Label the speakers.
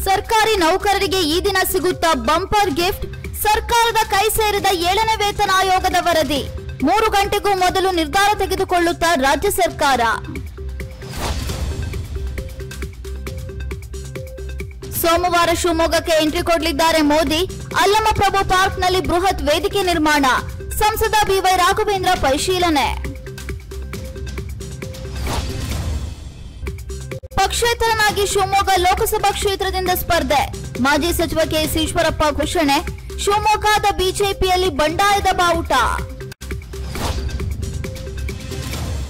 Speaker 1: ಸರ್ಕಾರಿ ನೌಕರರಿಗೆ ಈ ದಿನ ಸಿಗುತ್ತಾ ಬಂಪರ್ ಗಿಫ್ಟ್ ಸರ್ಕಾರದ ಕೈ ಸೇರಿದ ಏಳನೇ ವೇತನ ಆಯೋಗದ ವರದಿ ಮೂರು ಗಂಟೆಗೂ ಮೊದಲು ನಿರ್ಧಾರ ತೆಗೆದುಕೊಳ್ಳುತ್ತಾ ರಾಜ್ಯ ಸರ್ಕಾರ ಸೋಮವಾರ ಶಿವಮೊಗ್ಗಕ್ಕೆ ಎಂಟ್ರಿ ಕೊಡಲಿದ್ದಾರೆ ಮೋದಿ ಅಲ್ಲಮಪ್ರಭು ಪಾರ್ಕ್ನಲ್ಲಿ ಬೃಹತ್ ವೇದಿಕೆ ನಿರ್ಮಾಣ ಸಂಸದ ಬಿವೈ ರಾಘವೇಂದ್ರ ಪರಿಶೀಲನೆ ಪಕ್ಷೇತರನಾಗಿ ಶಿವಮೊಗ್ಗ ಲೋಕಸಭಾ ಕ್ಷೇತ್ರದಿಂದ ಸ್ಪರ್ಧೆ ಮಾಜಿ ಸಚಿವ ಕೆಎಸ್ ಈಶ್ವರಪ್ಪ ಘೋಷಣೆ ಶಿವಮೊಗ್ಗದ ಬಿಜೆಪಿಯಲ್ಲಿ ಬಂಡಾಯದ ಬಾವುಟ